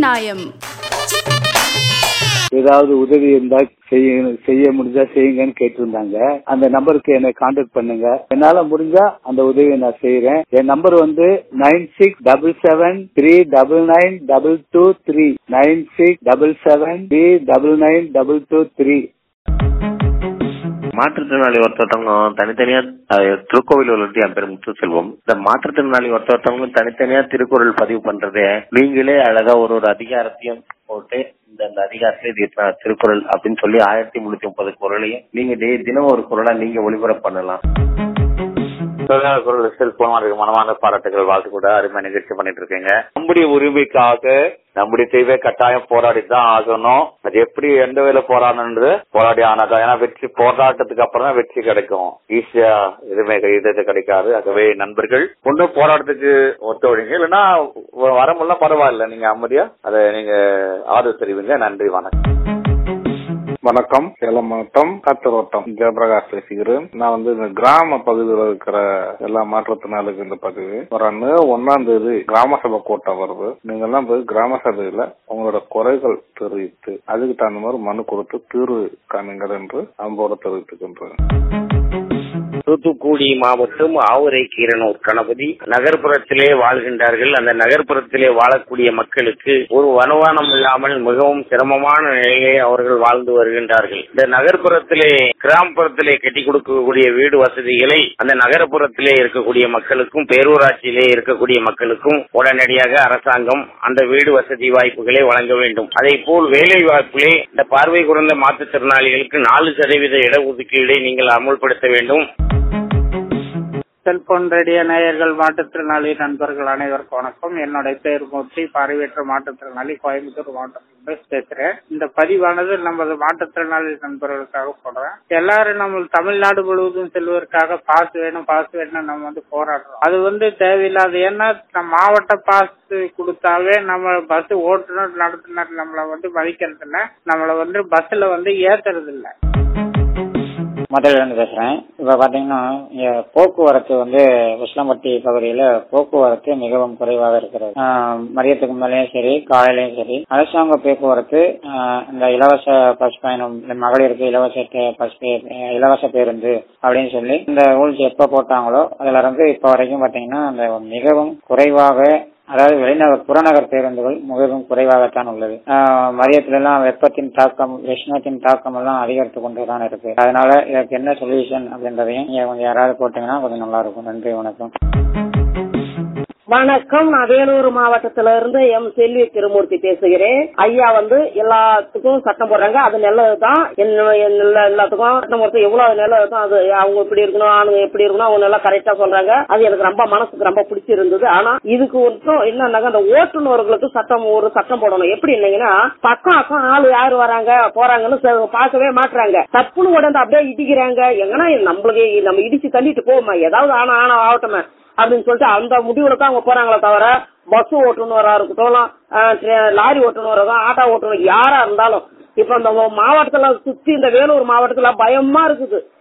நியாயம் ஏதாவது உதவி இருந்தா செய்ய செய்ய முடிஞ்சா செய்யுங்கன்னு கேட்டிருந்தாங்க அந்த நம்பருக்கு என்னை கான்டாக்ட் பண்ணுங்க என்னால முடிஞ்சா அந்த உதவியை நான் செய்யறேன் என் நம்பர் வந்து nine six double seven three double nine double two three nine six double seven three double nine double two three மாற்றுத்திறனாளி ஒருத்தவங்க தனித்தனியா அஹ், திருக்கோவில் உள்ளது என் பேர் முத்துசெல்வம் இந்த மாற்றுத்திறனாளி ஒருத்தவங்களும் தனித்தனியா திருக்குறள் பதிவு பண்றதே நீங்களே அழகா ஒரு ஒரு அதிகாரத்தையும் போட்டு இந்த இந்த அதிகாரத்துல இது இத்தனை திருக்குறள் அப்படின்னு சொல்லி ஆயிரத்தி முன்னூத்தி முப்பது குரலையும் நீங்க டே- தினம் ஒரு குரலா நீங்க ஒளிபரப்பு பண்ணலாம் தொழிலாளர் குரல் செல்போன் மனமான பாராட்டுகள் வாழ்த்து கூட அருமை நிகழ்ச்சி பண்ணிட்டு இருக்கீங்க நம்முடைய உரிமைக்காக நம்முடைய தேவை கட்டாயம் போராடி தான் ஆகணும் அது எப்படி எந்த வேலை போராடணுன்றது போராடி ஆனாதான் ஏன்னா வெற்றி போராட்டத்துக்கு அப்புறம் தான் வெற்றி கிடைக்கும் ஈஸியா எதுவுமே இது கிடைக்காது ஆகவே நண்பர்கள் ஒண்ணு போராட்டத்துக்கு ஒத்துழைங்க இல்லைன்னா வரமுல்லாம் பரவாயில்ல நீங்க அமைதியா அதை நீங்க ஆதரவு தெரிவிங்க நன்றி வணக்கம் வணக்கம் சேலம் மாவட்டம் காத்தரோட்டம் ஜெயபிரகாஷ் பேசுகிறேன் நான் வந்து இந்த கிராம பகுதியில் இருக்கிற எல்லா மாற்றத்தினாலுக்கு இந்த பதிவு வரான்னு ஒன்னாம் தேதி கிராம சபை கூட்டம் வருது நீங்க எல்லாம் போய் கிராம சபையில உங்களோட குறைகள் தெரிவித்து அதுக்கு தகுந்த மாதிரி மனு கொடுத்து தீர்வு காணுங்கள் என்று அன்போடு தெரிவித்துக்கின்றேன் தூத்துக்குடி மாவட்டம் ஆவுரை கீரனூர் கணபதி நகர்ப்புறத்திலே வாழ்கின்றார்கள் அந்த நகர்ப்புறத்திலே வாழக்கூடிய மக்களுக்கு ஒரு வருமானம் இல்லாமல் மிகவும் சிரமமான நிலையிலே அவர்கள் வாழ்ந்து வருகின்றார்கள் இந்த நகர்ப்புறத்திலே கிராமப்புறத்திலே கட்டி கொடுக்கக்கூடிய வீடு வசதிகளை அந்த நகர்ப்புறத்திலே இருக்கக்கூடிய மக்களுக்கும் பேரூராட்சியிலே இருக்கக்கூடிய மக்களுக்கும் உடனடியாக அரசாங்கம் அந்த வீடு வசதி வாய்ப்புகளை வழங்க வேண்டும் அதே போல் வேலை வாய்ப்பிலே இந்த பார்வை குறைந்த மாற்றுத்திறனாளிகளுக்கு நாலு சதவீத இடஒதுக்கீடை நீங்கள் அமுல்படுத்த வேண்டும் செல்போன் ரேடியோ நேயர்கள் மாற்றுத்திறனாளி நண்பர்கள் அனைவருக்கும் வணக்கம் என்னுடைய பேர் மூர்த்தி பார்வையற்ற மாற்றுத்திறனாளி கோயம்புத்தூர் மாவட்டத்திலிருந்து பேசுறேன் இந்த பதிவானது நமது மாற்றுத்திறனாளி நண்பர்களுக்காக போடுறேன் எல்லாரும் நம்ம தமிழ்நாடு முழுவதும் செல்வதற்காக பாஸ் வேணும் பாஸ் வேணும் நம்ம வந்து போராடுறோம் அது வந்து தேவையில்லாத ஏன்னா நம்ம மாவட்ட பாஸ் கொடுத்தாவே நம்ம பஸ் ஓட்டுநர் நடத்துனர் நம்மள வந்து மதிக்கிறது இல்ல நம்மள வந்து பஸ்ல வந்து ஏத்துறது இல்ல மதுரையிலிருந்து பேசுறேன் இப்ப பாத்தீங்கன்னா இங்க போக்குவரத்து வந்து உஸ்லம்பட்டி பகுதியில போக்குவரத்து மிகவும் குறைவாக இருக்கிறது ஆஹ் மதியத்துக்கு மேலேயும் சரி காலையிலயும் சரி அரசாங்க போக்குவரத்து ஆஹ் இந்த இலவச பஸ் பயணம் இந்த மகளிருக்கு இலவச தே- பஸ் பே- இலவச பேருந்து அப்படின்னு சொல்லி இந்த ரூல்ஸ் எப்ப போட்டாங்களோ அதுல இருந்து இப்ப வரைக்கும் பாத்தீங்கன்னா அந்த மிகவும் குறைவாக அதாவது வெளிநகர் புறநகர் பேருந்துகள் மிகவும் குறைவாகத்தான் உள்ளது ஆஹ் மதியத்துல எல்லாம் வெப்பத்தின் தாக்கம் உஷ்ணத்தின் தாக்கம் எல்லாம் அதிகரித்து கொண்டுதான் இருக்கு அதனால இதற்கு என்ன சொல்யூஷன் அப்படின்றதையும் நீங்க கொஞ்சம் யாராவது போட்டீங்கன்னா கொஞ்சம் நல்லா இருக்கும் நன்றி வணக்கம் வணக்கம் நான் வேலூர் மாவட்டத்தில இருந்து எம் செல்வி திருமூர்த்தி பேசுகிறேன் ஐயா வந்து எல்லாத்துக்கும் சட்டம் போடுறாங்க அது நல்லதுதான் என்ன- எல்லா- எல்லாத்துக்கும் சட்டம் போடுறது எவ்வளவு நல்லதுதான் அது அவங்க இப்படி இருக்கணும் ஆணுங்க எப்படி இருக்கணும் அவங்க நல்லா கரெக்டா சொல்றாங்க அது எனக்கு ரொம்ப மனசுக்கு ரொம்ப பிடிச்சிருந்தது ஆனா இதுக்கு ஒன்றும் என்னன்னாக்க அந்த ஓட்டுநர்களுக்கு சட்டம் ஒரு சட்டம் போடணும் எப்படி இல்லைங்கன்னா பக்கம் அக்கம் ஆளு யாரு வராங்க போறாங்கன்னு ச- பார்க்கவே மாட்றாங்க தப்புன்னு உடனே அப்படியே இடிக்கிறாங்க எங்கன்னா நம்மளுக்கு நம்ம இடிச்சு தள்ளிட்டு போவோமா ஏதாவது ஆனா ஆனா ஆகட்டுமே அப்படின்னு சொல்லிட்டு அந்த முடிவுல தான் அவங்க போறாங்களே தவிர பஸ் ஓட்டுநரா இருக்கட்டும் ஆஹ் ட்ரெ- லாரி ஓட்டுநரா ஆட்டோ ஓட்டுநர் யாரா இருந்தாலும் இப்ப இந்த மாவட்டத்துல சுத்தி இந்த வேலூர் மாவட்டத்துல பயமா இருக்குது